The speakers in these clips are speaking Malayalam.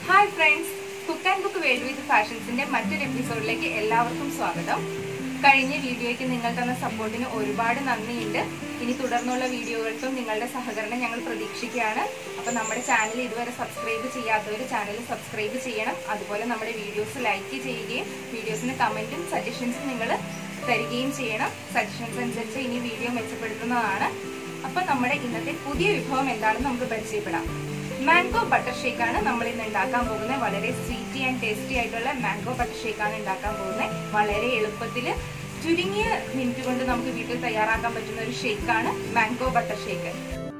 hi friends cook and book world with ഫാഷൻസിന്റെ മറ്റൊരു എപ്പിസോഡിലേക്ക് എല്ലാവർക്കും സ്വാഗതം കഴിഞ്ഞ വീഡിയോയ്ക്ക് നിങ്ങൾ തന്ന സപ്പോർട്ടിന് ഒരുപാട് നന്ദിയുണ്ട് ഇനി തുടർന്നുള്ള വീഡിയോകൾക്കും നിങ്ങളുടെ സഹകരണം ഞങ്ങൾ പ്രതീക്ഷിക്കുകയാണ് അപ്പൊ നമ്മുടെ ചാനൽ ഇതുവരെ സബ്സ്ക്രൈബ് ചെയ്യാത്തവർ ചാനൽ സബ്സ്ക്രൈബ് ചെയ്യണം അതുപോലെ നമ്മുടെ വീഡിയോസ് ലൈക്ക് ചെയ്യുകയും വീഡിയോസിന് കമന്റും സജഷൻസും നിങ്ങൾ തരികയും ചെയ്യണം സജഷൻസ് അനുസരിച്ച് ഇനി വീഡിയോ മെച്ചപ്പെടുത്തുന്നതാണ് അപ്പൊ നമ്മുടെ ഇന്നത്തെ പുതിയ വിഭവം എന്താണെന്ന് നമുക്ക് പരിചയപ്പെടാം മാംഗോ ബട്ടർ ഷേക്ക് ആണ് നമ്മൾ ഇന്ന് ഉണ്ടാക്കാൻ പോകുന്നത് വളരെ സ്വീറ്റി ആൻഡ് ടേസ്റ്റി ആയിട്ടുള്ള മാംഗോ ബട്ടർ ഷേക്ക് ആണ് ഉണ്ടാക്കാൻ പോകുന്നത് വളരെ എളുപ്പത്തിൽ ചുരുങ്ങിയ മിനിറ്റ് കൊണ്ട് നമുക്ക് വീട്ടിൽ തയ്യാറാക്കാൻ പറ്റുന്ന ഒരു ഷേക്കാണ് മാംഗോ ബട്ടർ ഷേക്ക്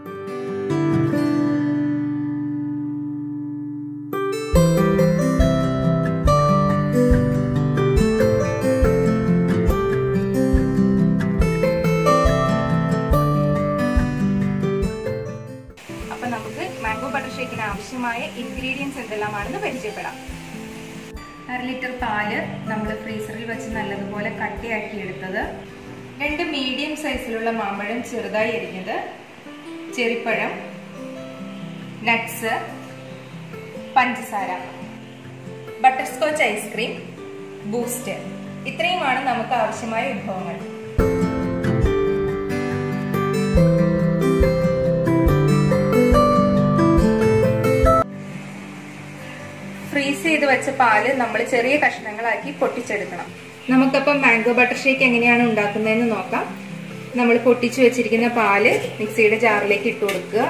അപ്പൊ നമുക്ക് മാംഗോ ബട്ടർ ഷേക്കിന് ആവശ്യമായ ഇൻഗ്രീഡിയൻസ് എന്തെല്ലാമാണെന്ന് പരിചയപ്പെടാം അര ലിറ്റർ പാല് നമ്മൾ ഫ്രീസറിൽ വെച്ച് നല്ലതുപോലെ കട്ടിയാക്കി എടുത്തത് രണ്ട് മീഡിയം സൈസിലുള്ള മാമ്പഴം ചെറുതായി അരിഞ്ഞത് ചെറിപ്പഴം നട്ട്സ് പഞ്ചസാര ബട്ടർ സ്കോച്ച് ഐസ്ക്രീം ബൂസ്റ്റ് ഇത്രയുമാണ് നമുക്ക് ആവശ്യമായ വിഭവങ്ങൾ ഫ്രീസ് ചെയ്ത് വെച്ച പാല് നമ്മൾ ചെറിയ കഷ്ണങ്ങളാക്കി പൊട്ടിച്ചെടുക്കണം നമുക്കപ്പം മാംഗോ ബട്ടർ ഷേക്ക് എങ്ങനെയാണ് ഉണ്ടാക്കുന്നതെന്ന് നോക്കാം നമ്മൾ പൊട്ടിച്ചു വെച്ചിരിക്കുന്ന പാല് മിക്സിയുടെ ജാറിലേക്ക് ഇട്ട് കൊടുക്കുക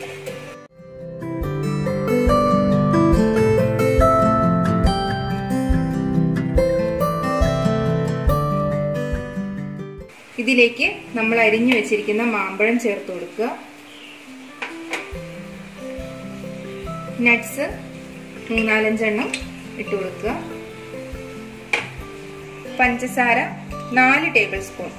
ഇതിലേക്ക് നമ്മൾ അരിഞ്ഞു വെച്ചിരിക്കുന്ന മാമ്പഴം ചേർത്ത് കൊടുക്കുക നട്ട്സ് മൂന്നാലഞ്ചെണ്ണം ഇട്ട് കൊടുക്കുക പഞ്ചസാര നാല് ടേബിൾ സ്പൂൺ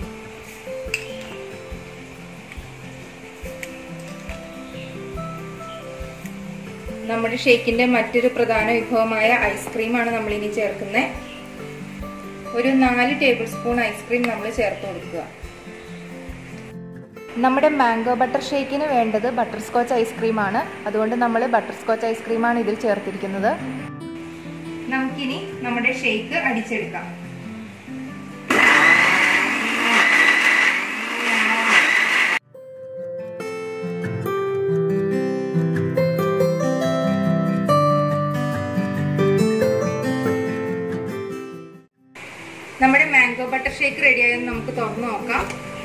നമ്മുടെ ഷേക്കിന്റെ മറ്റൊരു പ്രധാന വിഭവമായ ഐസ്ക്രീമാണ് നമ്മൾ ഇനി ചേർക്കുന്നത് ഒരു നാല് ടേബിൾ സ്പൂൺ ഐസ്ക്രീം നമ്മൾ ചേർത്ത് കൊടുക്കുക നമ്മുടെ മാംഗോ ബട്ടർ ഷേക്കിന് വേണ്ടത് ബട്ടർ സ്കോച്ച് ഐസ്ക്രീമാണ് അതുകൊണ്ട് നമ്മൾ ബട്ടർ സ്കോച്ച് ഐസ്ക്രീമാണ് ഇതിൽ ചേർത്തിരിക്കുന്നത് നമുക്കിനി നമ്മുടെ ഷേക്ക് അടിച്ചെടുക്കാം നമ്മുടെ മാംഗോ ബട്ടർ ഷേക്ക് റെഡിയായെന്ന് നമുക്ക് തുറന്നു നോക്കാം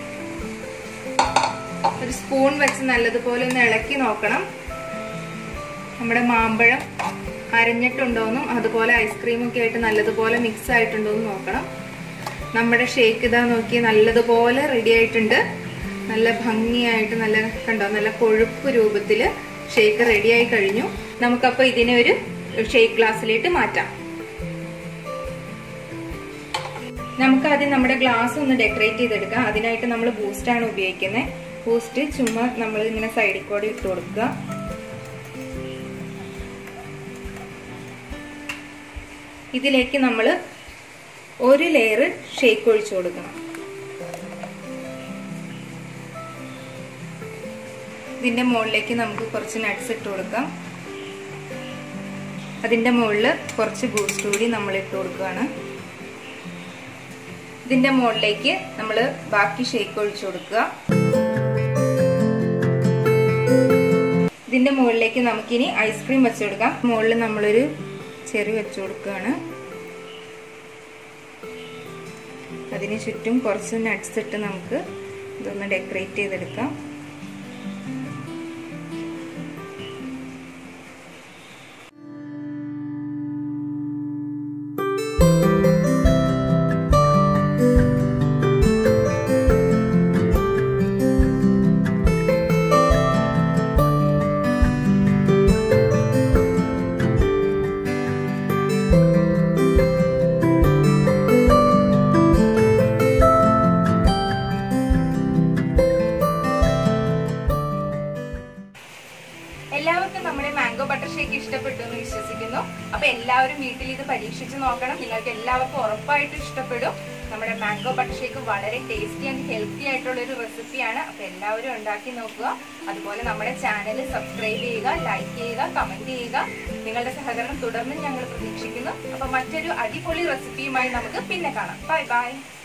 ഒരു സ്പൂൺ വെച്ച് നല്ലതുപോലെ ഒന്ന് ഇളക്കി നോക്കണം നമ്മുടെ മാമ്പഴം അരഞ്ഞിട്ടുണ്ടോന്നും അതുപോലെ ഐസ്ക്രീം ഒക്കെ ആയിട്ട് നല്ലതുപോലെ മിക്സ് ആയിട്ടുണ്ടോന്നും നോക്കണം നമ്മുടെ ഷേക്ക് ഇതാ നോക്കി നല്ലതുപോലെ റെഡി ആയിട്ടുണ്ട് നല്ല ഭംഗിയായിട്ട് നല്ല കണ്ടോ നല്ല കൊഴുപ്പ് രൂപത്തിൽ ഷേക്ക് റെഡിയായി കഴിഞ്ഞു നമുക്കപ്പോൾ ഇതിനെ ഒരു ഷേക്ക് ഗ്ലാസ്സിലേക്ക് മാറ്റാം നമുക്ക് ആദ്യം നമ്മുടെ ഗ്ലാസ് ഒന്ന് ഡെക്കറേറ്റ് ചെയ്തെടുക്കാം അതിനായിട്ട് നമ്മൾ ബൂസ്റ്റ് ആണ് ഉപയോഗിക്കുന്നത് ബൂസ്റ്റ് ചുമ്മാ നമ്മൾ ഇങ്ങനെ സൈഡിൽ കൂടെ ഇട്ട് കൊടുക്കുക ഇതിലേക്ക് നമ്മൾ ഒരു ലെയർ ഷേക്ക് ഒഴിച്ചു കൊടുക്കണം ഇതിന്റെ മുകളിലേക്ക് നമുക്ക് കുറച്ച് നട്ട്സ് ഇട്ട് കൊടുക്കാം അതിന്റെ മുകളിൽ കുറച്ച് ബൂസ്റ്റ് കൂടി നമ്മൾ ഇട്ട് കൊടുക്കുകയാണ് ഇതിന്റെ മുകളിലേക്ക് നമ്മൾ ബാക്കി ഷേക്ക് ഒഴിച്ചു കൊടുക്കുക ഇതിന്റെ മുകളിലേക്ക് നമുക്കിനി ഐസ്ക്രീം വെച്ചു കൊടുക്കാം മുകളിൽ നമ്മളൊരു ചെറി വെച്ചു കൊടുക്കുകയാണ് അതിന് ചുറ്റും കുറച്ച് നട്ട്സ് ഇട്ട് നമുക്ക് ഇതൊന്ന് ഡെക്കറേറ്റ് ചെയ്തെടുക്കാം എല്ലാവർക്കും നമ്മുടെ മാംഗോ ബട്ടർ ഷേക്ക് ഇഷ്ടപ്പെട്ടു എന്ന് വിശ്വസിക്കുന്നു അപ്പൊ എല്ലാവരും വീട്ടിൽ ഇത് പരീക്ഷിച്ച് നോക്കണം നിങ്ങൾക്ക് എല്ലാവർക്കും ഉറപ്പായിട്ടും ഇഷ്ടപ്പെടും നമ്മുടെ മാംഗോ ബട്ടർ ഷേക്ക് വളരെ ടേസ്റ്റി ആൻഡ് ഹെൽത്തി ആയിട്ടുള്ള ഒരു റെസിപ്പിയാണ് അപ്പൊ എല്ലാവരും ഉണ്ടാക്കി നോക്കുക അതുപോലെ നമ്മുടെ ചാനൽ സബ്സ്ക്രൈബ് ചെയ്യുക ലൈക്ക് ചെയ്യുക കമന്റ് ചെയ്യുക നിങ്ങളുടെ സഹകരണം തുടർന്നും ഞങ്ങൾ പ്രതീക്ഷിക്കുന്നു അപ്പൊ മറ്റൊരു അടിപൊളി റെസിപ്പിയുമായി നമുക്ക് പിന്നെ കാണാം ബൈ ബൈ